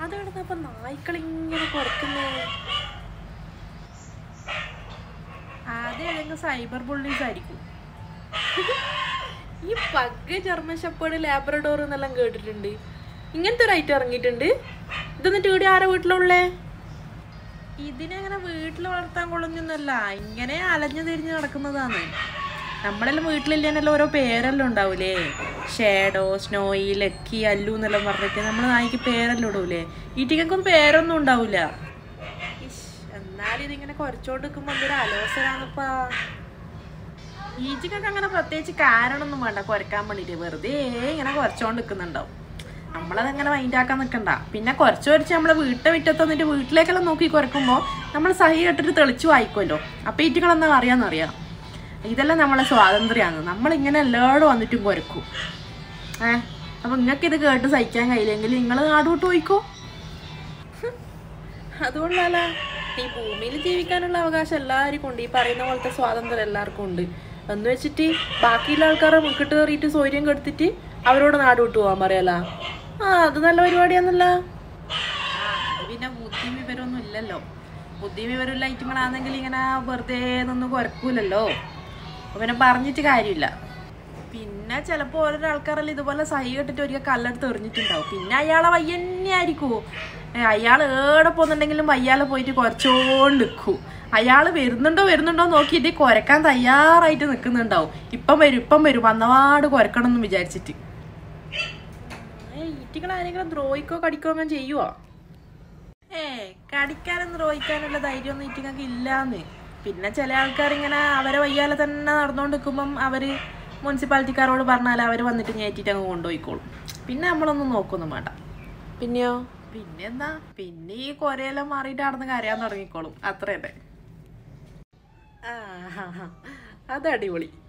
അതെവിടുന്നപ്പോ നായ്ക്കളിങ്ങനെ കുറക്കുന്നേ ആദ്യം ഏതെങ്കിലും cyber bullies ആയിരിക്കും ഈ പഗ് ജർമ്മൻ ഷെപ്പേർഡ് ലാബ്രഡോർ എന്നെല്ലാം കേട്ടിട്ടുണ്ട് ഇങ്ങനത്തെ ഒരു ഐറ്റം ഇറങ്ങിയിട്ടുണ്ട് ഇതെന്നിട്ട് ഇവിടെ ആരാ വീട്ടിലുള്ളേ ഇതിനെ അങ്ങനെ വീട്ടിൽ വളർത്താൻ കൊള്ളുന്നൊന്നല്ല ഇങ്ങനെ അലഞ്ഞു തിരിഞ്ഞ് നടക്കുന്നതാണ് നമ്മളെല്ലാം വീട്ടിലില്ലേനല്ലോ ഓരോ പേരെല്ലാം ഉണ്ടാവൂലേ ഷേഡോ സ്നോയി ലക്കി അല്ലു എന്നെല്ലാം പറഞ്ഞിട്ട് നമ്മൾ നായിക്ക് പേരെല്ലാം ഇടൂലേ ഈറ്റിക്കൊന്നും പേരൊന്നും ഉണ്ടാവില്ല ഇഷ്, എന്നാലും ഇതിങ്ങനെ കുറച്ചോണ്ട് നിൽക്കുമ്പോ എന്തൊരു അലോസരാണിപ്പാ ഈച്ചക്കൊക്കെ അങ്ങനെ പ്രത്യേകിച്ച് കാരണമൊന്നും വേണ്ട കുരക്കാൻ വേണ്ടിട്ട് വെറുതെ ഇങ്ങനെ കുറച്ചോണ്ട് നിൽക്കുന്നുണ്ടാവും നമ്മളതങ്ങനെ മൈൻഡാക്കാൻ നിൽക്കണ്ട പിന്നെ കുറച്ച് കുറച്ച് നമ്മളെ വീട്ടെ മുറ്റത്ത് വന്നിട്ട് വീട്ടിലേക്കെല്ലാം നോക്കി കുരക്കുമ്പോൾ നമ്മൾ സഹി കെട്ടിട്ട് തെളിച്ചു വായിക്കുമല്ലോ അപ്പം ഈറ്റുകളെന്നാ അറിയാമെന്നറിയാം ഇതെല്ലാം നമ്മളെ സ്വാതന്ത്ര്യമാണ് നമ്മളിങ്ങനെ എല്ലാവരും വന്നിട്ടും കുരക്കും ഏ അപ്പം നിങ്ങൾക്ക് ഇത് കേട്ട് സഹിക്കാൻ കഴിയില്ലെങ്കിൽ നിങ്ങൾ നാടോട്ട് പോയിക്കോ അതുകൊണ്ടല്ല ഈ ഭൂമിയിൽ ജീവിക്കാനുള്ള അവകാശം എല്ലാവർക്കും ഉണ്ട് ഈ പറയുന്ന പോലത്തെ സ്വാതന്ത്ര്യം എല്ലാവർക്കും ഉണ്ട് എന്ന് വെച്ചിട്ട് ബാക്കിയുള്ള ആൾക്കാരെ മുക്കിട്ട് കയറിയിട്ട് സൗര്യം കെടുത്തിട്ട് അവരോട് നാട് വിട്ടു പോകാൻ പറയാലോ ആ അത് നല്ല പരിപാടിയാന്നല്ല പിന്നെ ബുദ്ധിയും വിവരമൊന്നും ഇല്ലല്ലോ ബുദ്ധിയും വിവരമില്ല ഐറ്റങ്ങളാണെങ്കിൽ ഇങ്ങനെ വെറുതെ നിന്ന് കുരക്കൂലല്ലോ അപ്പൊ പിന്നെ പറഞ്ഞിട്ട് കാര്യമില്ല പിന്നെ ചിലപ്പോൾ ഓരോ ആൾക്കാരെല്ലാം ഇതുപോലെ സഹി കെട്ടിട്ട് ഒരിക്കൽ കല്ലെടുത്ത് എറിഞ്ഞിട്ടുണ്ടാവും പിന്നെ അയാളെ വയ്യന്നെ ആയിരിക്കുമോ അയാൾ ഏടെ പോകുന്നുണ്ടെങ്കിലും വയ്യാലെ പോയിട്ട് കുറച്ചോണ്ട് നിൽക്കൂ അയാൾ വരുന്നുണ്ടോ വരുന്നുണ്ടോ നോക്കിയിട്ട് കുരക്കാൻ തയ്യാറായിട്ട് നിൽക്കുന്നുണ്ടാവും ഇപ്പം വരും ഇപ്പം വരും വന്നപാട് കുരക്കണം എന്ന് വിചാരിച്ചിട്ട് ഈറ്റികൾ ആരെങ്കിലും ദ്രോഹിക്കോ കടിക്കോ അങ്ങനെ ചെയ്യുവോ ഏ കടിക്കാനും ദ്രോഹിക്കാനുള്ള ധൈര്യമൊന്നും ഈറ്റിങ്ങൾക്ക് ഇല്ലാന്ന് പിന്നെ ചില ആൾക്കാർ ഇങ്ങനെ അവരെ വയ്യാലെ തന്നെ നടന്നുകൊണ്ട് നിൽക്കുമ്പം അവര് മുനിസിപ്പാലിറ്റിക്കാരോട് പറഞ്ഞാൽ അവർ വന്നിട്ട് ഞേറ്റിട്ട് അങ്ങ് കൊണ്ടുപോയിക്കോളും പിന്നെ നമ്മളൊന്നും നോക്കൊന്നും വേണ്ട പിന്നെയോ പിന്നെന്താ പിന്നെ ഈ കൊരയെല്ലാം മാറിയിട്ട് നടന്ന് കരയാൻ തുടങ്ങിക്കോളും അത്ര തന്നെ ആ അത് അടിപൊളി